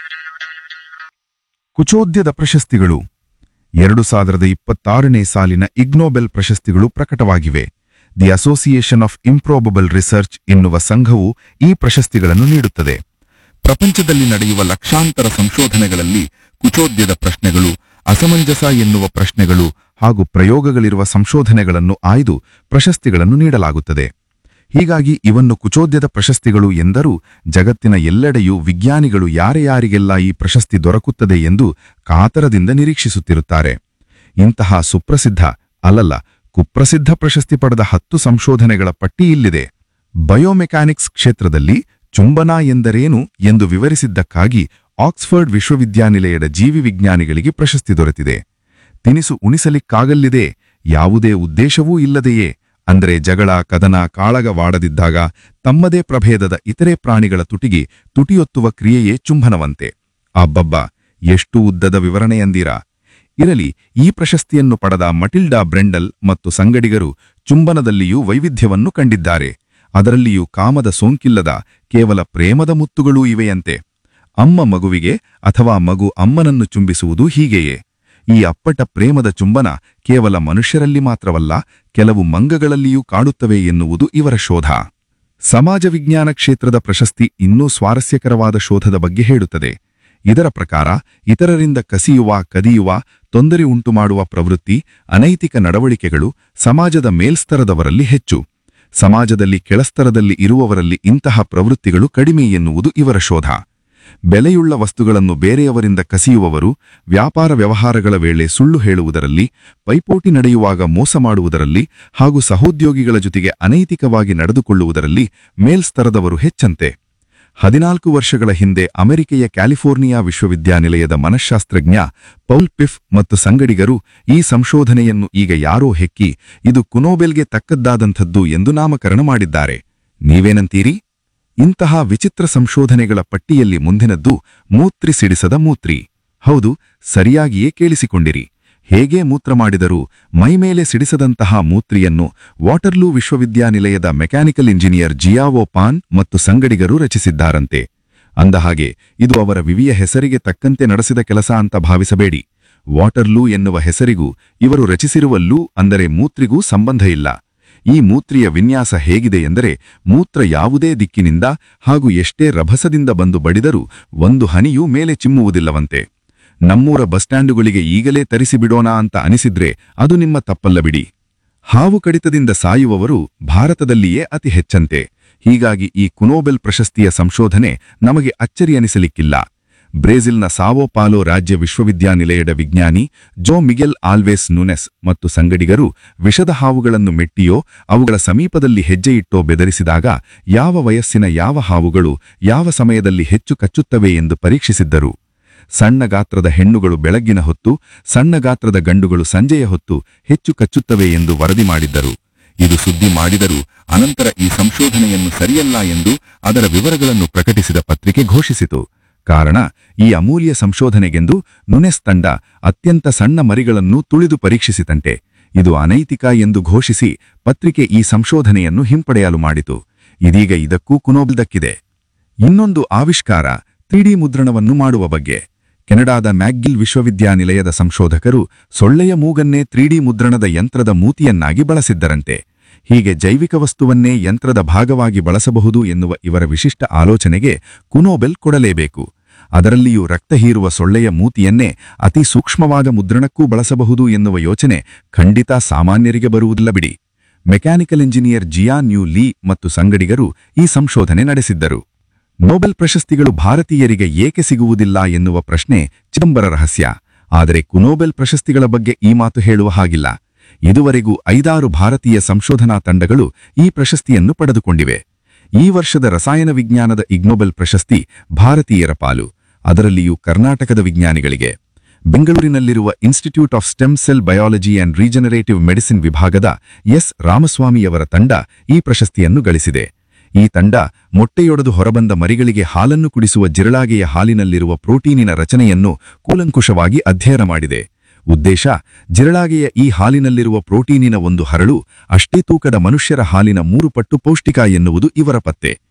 ಕುಚೋದ್ಯದ ಪ್ರಶಸ್ತಿಗಳು ಎರಡು ಸಾವಿರದ ಇಪ್ಪತ್ತಾರನೇ ಸಾಲಿನ ಇಗ್ನೋಬೆಲ್ ಪ್ರಶಸ್ತಿಗಳು ಪ್ರಕಟವಾಗಿವೆ the association of improbable research ಎನ್ನುವ ಸಂಘವು ಈ ಪ್ರಶಸ್ತಿಗಳನ್ನು ನೀಡುತ್ತದೆ ಪ್ರಪಂಚದಲ್ಲಿ ನಡೆಯುವ ಲಕ್ಷಾಂತರ ಸಂಶೋಧನೆಗಳಲ್ಲಿ ಕುಚೋದ್ಯದ ಪ್ರಶ್ನೆಗಳು ಅಸಮಂಜಸ ಎನ್ನುವ ಪ್ರಶ್ನೆಗಳು ಹಾಗೂ ಪ್ರಯೋಗಗಳಿರುವ ಸಂಶೋಧನೆಗಳನ್ನು ಆಯ್ದು ಪ್ರಶಸ್ತಿಗಳನ್ನು ನೀಡಲಾಗುತ್ತದೆ ಹೀಗಾಗಿ ಇವನ್ನು ಕುಚೋದ್ಯದ ಪ್ರಶಸ್ತಿಗಳು ಎಂದರೂ ಜಗತ್ತಿನ ಎಲ್ಲೆಡೆಯೂ ವಿಜ್ಞಾನಿಗಳು ಯಾರೆ ಯಾರಿಗೆಲ್ಲ ಈ ಪ್ರಶಸ್ತಿ ದೊರಕುತ್ತದೆ ಎಂದು ಕಾತರದಿಂದ ನಿರೀಕ್ಷಿಸುತ್ತಿರುತ್ತಾರೆ ಇಂತಹ ಸುಪ್ರಸಿದ್ಧ ಅಲ್ಲಲ್ಲ ಕುಪ್ರಸಿದ್ಧ ಪ್ರಶಸ್ತಿ ಪಡೆದ ಹತ್ತು ಸಂಶೋಧನೆಗಳ ಪಟ್ಟಿ ಇಲ್ಲಿದೆ ಬಯೋಮೆಕ್ಯಾನಿಕ್ಸ್ ಕ್ಷೇತ್ರದಲ್ಲಿ ಚುಂಬನ ಎಂದರೇನು ಎಂದು ವಿವರಿಸಿದ್ದಕ್ಕಾಗಿ ಆಕ್ಸ್ಫರ್ಡ್ ವಿಶ್ವವಿದ್ಯಾನಿಲಯದ ಜೀವಿ ವಿಜ್ಞಾನಿಗಳಿಗೆ ಪ್ರಶಸ್ತಿ ದೊರೆತಿದೆ ತಿನಿಸು ಉಣಿಸಲಿಕ್ಕಾಗಲ್ಲಿದೆ ಯಾವುದೇ ಉದ್ದೇಶವೂ ಇಲ್ಲದೆಯೇ ಅಂದರೆ ಜಗಳ ಕದನ ಕಾಳಗವಾಡದಿದ್ದಾಗ ತಮ್ಮದೇ ಪ್ರಭೇದದ ಇತರೆ ಪ್ರಾಣಿಗಳ ತುಟಿಗೆ ತುಟಿಯೊತ್ತುವ ಕ್ರಿಯೆಯೇ ಚುಂಬನವಂತೆ ಅಬ್ಬಬ್ಬ ಎಷ್ಟು ಉದ್ದದ ವಿವರಣೆಯಂದಿರಾ ಇರಲಿ ಈ ಪ್ರಶಸ್ತಿಯನ್ನು ಪಡೆದ ಮಟಿಲ್ಡಾ ಬ್ರೆಂಡಲ್ ಮತ್ತು ಸಂಗಡಿಗರು ಚುಂಬನದಲ್ಲಿಯೂ ವೈವಿಧ್ಯವನ್ನು ಕಂಡಿದ್ದಾರೆ ಅದರಲ್ಲಿಯೂ ಕಾಮದ ಸೋಂಕಿಲ್ಲದ ಕೇವಲ ಪ್ರೇಮದ ಮುತ್ತುಗಳೂ ಇವೆಯಂತೆ ಅಮ್ಮ ಮಗುವಿಗೆ ಅಥವಾ ಮಗು ಅಮ್ಮನನ್ನು ಚುಂಬಿಸುವುದು ಹೀಗೆಯೇ ಈ ಅಪ್ಪಟ ಪ್ರೇಮದ ಚುಂಬನ ಕೇವಲ ಮನುಷ್ಯರಲ್ಲಿ ಮಾತ್ರವಲ್ಲ ಕೆಲವು ಮಂಗಗಳಲ್ಲಿಯೂ ಕಾಡುತ್ತವೆ ಎನ್ನುವುದು ಇವರ ಶೋಧ ಸಮಾಜ ವಿಜ್ಞಾನ ಕ್ಷೇತ್ರದ ಪ್ರಶಸ್ತಿ ಇನ್ನೂ ಸ್ವಾರಸ್ಯಕರವಾದ ಶೋಧದ ಬಗ್ಗೆ ಹೇಳುತ್ತದೆ ಇದರ ಪ್ರಕಾರ ಇತರರಿಂದ ಕಸಿಯುವ ಕದಿಯುವ ತೊಂದರೆ ಉಂಟುಮಾಡುವ ಪ್ರವೃತ್ತಿ ಅನೈತಿಕ ನಡವಳಿಕೆಗಳು ಸಮಾಜದ ಮೇಲ್ಸ್ತರದವರಲ್ಲಿ ಹೆಚ್ಚು ಸಮಾಜದಲ್ಲಿ ಕೆಳಸ್ತರದಲ್ಲಿ ಇರುವವರಲ್ಲಿ ಇಂತಹ ಪ್ರವೃತ್ತಿಗಳು ಕಡಿಮೆ ಎನ್ನುವುದು ಇವರ ಶೋಧ ಬೆಲೆಯುಳ್ಳ ವಸ್ತುಗಳನ್ನು ಬೇರೆಯವರಿಂದ ಕಸಿಯುವವರು ವ್ಯಾಪಾರ ವ್ಯವಹಾರಗಳ ವೇಳೆ ಸುಳ್ಳು ಹೇಳುವುದರಲ್ಲಿ ಪೈಪೋಟಿ ನಡೆಯುವಾಗ ಮೋಸ ಮಾಡುವುದರಲ್ಲಿ ಹಾಗೂ ಸಹೋದ್ಯೋಗಿಗಳ ಜೊತೆಗೆ ಅನೈತಿಕವಾಗಿ ನಡೆದುಕೊಳ್ಳುವುದರಲ್ಲಿ ಮೇಲ್ಸ್ತರದವರು ಹೆಚ್ಚಂತೆ ಹದಿನಾಲ್ಕು ವರ್ಷಗಳ ಹಿಂದೆ ಅಮೆರಿಕೆಯ ಕ್ಯಾಲಿಫೋರ್ನಿಯಾ ವಿಶ್ವವಿದ್ಯಾನಿಲಯದ ಮನಃಶಾಸ್ತ್ರಜ್ಞ ಪೌಲ್ ಪಿಫ್ ಮತ್ತು ಸಂಗಡಿಗರು ಈ ಸಂಶೋಧನೆಯನ್ನು ಈಗ ಯಾರೋ ಹೆಕ್ಕಿ ಇದು ಕುನೋಬೆಲ್ಗೆ ತಕ್ಕದ್ದಾದಂಥದ್ದು ಎಂದು ನಾಮಕರಣ ಮಾಡಿದ್ದಾರೆ ನೀವೇನಂತೀರಿ ಇಂತಹ ವಿಚಿತ್ರ ಸಂಶೋಧನೆಗಳ ಪಟ್ಟಿಯಲ್ಲಿ ಮುಂದಿನದ್ದು ಮೂತ್ರಿ ಸಿಡಿಸದ ಮೂತ್ರಿ ಹೌದು ಸರಿಯಾಗಿಯೇ ಕೇಳಿಸಿಕೊಂಡಿರಿ ಹೇಗೆ ಮೂತ್ರ ಮಾಡಿದರೂ ಮೈಮೇಲೆ ಸಿಡಿಸದಂತಹ ಮೂತ್ರಿಯನ್ನು ವಾಟರ್ಲೂ ವಿಶ್ವವಿದ್ಯಾನಿಲಯದ ಮೆಕ್ಯಾನಿಕಲ್ ಇಂಜಿನಿಯರ್ ಜಿಯಾವೋ ಪಾನ್ ಮತ್ತು ಸಂಗಡಿಗರು ರಚಿಸಿದ್ದಾರಂತೆ ಅಂದಹಾಗೆ ಇದು ಅವರ ವಿವಿಯ ಹೆಸರಿಗೆ ತಕ್ಕಂತೆ ನಡೆಸಿದ ಕೆಲಸ ಅಂತ ಭಾವಿಸಬೇಡಿ ವಾಟರ್ಲೂ ಎನ್ನುವ ಹೆಸರಿಗೂ ಇವರು ರಚಿಸಿರುವ ಲೂ ಅಂದರೆ ಮೂತ್ರಿಗೂ ಸಂಬಂಧ ಇಲ್ಲ ಈ ಮೂತ್ರಿಯ ವಿನ್ಯಾಸ ಹೇಗಿದೆ ಎಂದರೆ ಮೂತ್ರ ಯಾವುದೇ ದಿಕ್ಕಿನಿಂದ ಹಾಗೂ ಎಷ್ಟೇ ರಭಸದಿಂದ ಬಂದು ಬಡಿದರೂ ಒಂದು ಹನಿಯೂ ಮೇಲೆ ಚಿಮ್ಮುವುದಿಲ್ಲವಂತೆ ನಮ್ಮೂರ ಬಸ್ ಸ್ಟ್ಯಾಂಡುಗಳಿಗೆ ಈಗಲೇ ತರಿಸಿಬಿಡೋಣ ಅಂತ ಅನಿಸಿದ್ರೆ ಅದು ನಿಮ್ಮ ತಪ್ಪಲ್ಲ ಬಿಡಿ ಹಾವು ಕಡಿತದಿಂದ ಸಾಯುವವರು ಭಾರತದಲ್ಲಿಯೇ ಅತಿ ಹೆಚ್ಚಂತೆ ಹೀಗಾಗಿ ಈ ಕುನೋಬೆಲ್ ಪ್ರಶಸ್ತಿಯ ಸಂಶೋಧನೆ ನಮಗೆ ಅಚ್ಚರಿ ಅನಿಸಲಿಕ್ಕಿಲ್ಲ ಬ್ರೆಜಿಲ್ನ ಸಾವೋ ಪಾಲೋ ರಾಜ್ಯ ವಿಶ್ವವಿದ್ಯಾನಿಲಯದ ವಿಜ್ಞಾನಿ ಜೋ ಮಿಗೆಲ್ ಆಲ್ವೇಸ್ ನುನೆಸ್ ಮತ್ತು ಸಂಗಡಿಗರು ವಿಷದ ಹಾವುಗಳನ್ನು ಮೆಟ್ಟಿಯೋ ಅವುಗಳ ಸಮೀಪದಲ್ಲಿ ಹೆಜ್ಜೆಯಿಟ್ಟೋ ಬೆದರಿಸಿದಾಗ ಯಾವ ವಯಸ್ಸಿನ ಯಾವ ಹಾವುಗಳು ಯಾವ ಸಮಯದಲ್ಲಿ ಹೆಚ್ಚು ಕಚ್ಚುತ್ತವೆ ಎಂದು ಪರೀಕ್ಷಿಸಿದ್ದರು ಸಣ್ಣ ಗಾತ್ರದ ಹೆಣ್ಣುಗಳು ಬೆಳಗ್ಗಿನ ಹೊತ್ತು ಸಣ್ಣ ಗಾತ್ರದ ಗಂಡುಗಳು ಸಂಜೆಯ ಹೊತ್ತು ಹೆಚ್ಚು ಕಚ್ಚುತ್ತವೆ ಎಂದು ವರದಿ ಮಾಡಿದ್ದರು ಇದು ಸುದ್ದಿ ಮಾಡಿದರೂ ಅನಂತರ ಈ ಸಂಶೋಧನೆಯನ್ನು ಸರಿಯಲ್ಲ ಎಂದು ಅದರ ವಿವರಗಳನ್ನು ಪ್ರಕಟಿಸಿದ ಪತ್ರಿಕೆ ಘೋಷಿಸಿತು ಕಾರಣ ಈ ಅಮೂಲ್ಯ ಸಂಶೋಧನೆಗೆಂದು ನುನೆಸ್ ತಂಡ ಅತ್ಯಂತ ಸಣ್ಣ ಮರಿಗಳನ್ನು ತುಳಿದು ಪರೀಕ್ಷಿಸಿತಂತೆ ಇದು ಅನೈತಿಕ ಎಂದು ಘೋಷಿಸಿ ಪತ್ರಿಕೆ ಈ ಸಂಶೋಧನೆಯನ್ನು ಹಿಂಪಡೆಯಲು ಮಾಡಿತು ಇದೀಗ ಇದಕ್ಕೂ ಕುನೋಬಲ್ ದಕ್ಕಿದೆ ಇನ್ನೊಂದು ಆವಿಷ್ಕಾರ ತ್ರೀಡಿ ಮುದ್ರಣವನ್ನು ಮಾಡುವ ಬಗ್ಗೆ ಕೆನಡಾದ ಮ್ಯಾಗ್ಗಿಲ್ ವಿಶ್ವವಿದ್ಯಾನಿಲಯದ ಸಂಶೋಧಕರು ಸೊಳ್ಳೆಯ ಮೂಗನ್ನೇ ತ್ರೀಡಿ ಮುದ್ರಣದ ಯಂತ್ರದ ಮೂತಿಯನ್ನಾಗಿ ಬಳಸಿದ್ದರಂತೆ ಹೀಗೆ ಜೈವಿಕ ವಸ್ತುವನ್ನೇ ಯಂತ್ರದ ಭಾಗವಾಗಿ ಬಳಸಬಹುದು ಎನ್ನುವ ಇವರ ವಿಶಿಷ್ಟ ಆಲೋಚನೆಗೆ ಕುನೋಬೆಲ್ ಕೊಡಲೇಬೇಕು ಅದರಲ್ಲಿಯೂ ರಕ್ತ ಹೀರುವ ಸೊಳ್ಳೆಯ ಮೂತಿಯನ್ನೇ ಅತಿ ಸೂಕ್ಷ್ಮವಾದ ಮುದ್ರಣಕ್ಕೂ ಬಳಸಬಹುದು ಎನ್ನುವ ಯೋಚನೆ ಖಂಡಿತ ಸಾಮಾನ್ಯರಿಗೆ ಬರುವುದಿಲ್ಲ ಬಿಡಿ mechanical engineer Jian Yu Li ಮತ್ತು ಸಂಗಡಿಗರು ಈ ಸಂಶೋಧನೆ ನಡೆಸಿದ್ದರು ನೊಬೆಲ್ ಪ್ರಶಸ್ತಿಗಳು ಭಾರತೀಯರಿಗೆ ಏಕೆ ಸಿಗುವುದಿಲ್ಲ ಎನ್ನುವ ಪ್ರಶ್ನೆ ಚಿದಂಬರ ರಹಸ್ಯ ಆದರೆ ಕುನೋಬೆಲ್ ಪ್ರಶಸ್ತಿಗಳ ಬಗ್ಗೆ ಈ ಮಾತು ಹೇಳುವ ಹಾಗಿಲ್ಲ ಇದುವರೆಗೂ ಐದಾರು ಭಾರತೀಯ ಸಂಶೋಧನಾ ತಂಡಗಳು ಈ ಪ್ರಶಸ್ತಿಯನ್ನು ಪಡೆದುಕೊಂಡಿವೆ ಈ ವರ್ಷದ ರಸಾಯನ ವಿಜ್ಞಾನದ ಇಗ್ನೋಬೆಲ್ ಪ್ರಶಸ್ತಿ ಭಾರತೀಯರ ಪಾಲು ಅದರಲ್ಲಿಯೂ ಕರ್ನಾಟಕದ ವಿಜ್ಞಾನಿಗಳಿಗೆ ಬೆಂಗಳೂರಿನಲ್ಲಿರುವ institute of stem cell biology and regenerative medicine ವಿಭಾಗದ ಎಸ್ ರಾಮಸ್ವಾಮಿಯವರ ತಂಡ ಈ ಪ್ರಶಸ್ತಿಯನ್ನು ಗಳಿಸಿದೆ ಈ ತಂಡ ಮೊಟ್ಟೆಯೊಡೆದು ಹೊರಬಂದ ಮರಿಗಳಿಗೆ ಹಾಲನ್ನು ಕುಡಿಸುವ ಜಿರಳಾಗೆಯ ಹಾಲಿನಲ್ಲಿರುವ ಪ್ರೋಟೀನಿನ ರಚನೆಯನ್ನು ಕೂಲಂಕುಷವಾಗಿ ಅಧ್ಯಯನ ಮಾಡಿದೆ ಉದ್ದೇಶ ಜಿರಳಾಗೆಯ ಈ ಹಾಲಿನಲ್ಲಿರುವ ಪ್ರೋಟೀನಿನ ಒಂದು ಹರಳು ಅಷ್ಟೇ ತೂಕದ ಮನುಷ್ಯರ ಹಾಲಿನ ಮೂರು ಪಟ್ಟು ಪೌಷ್ಟಿಕ ಎನ್ನುವುದು ಇವರ ಪತ್ತೆ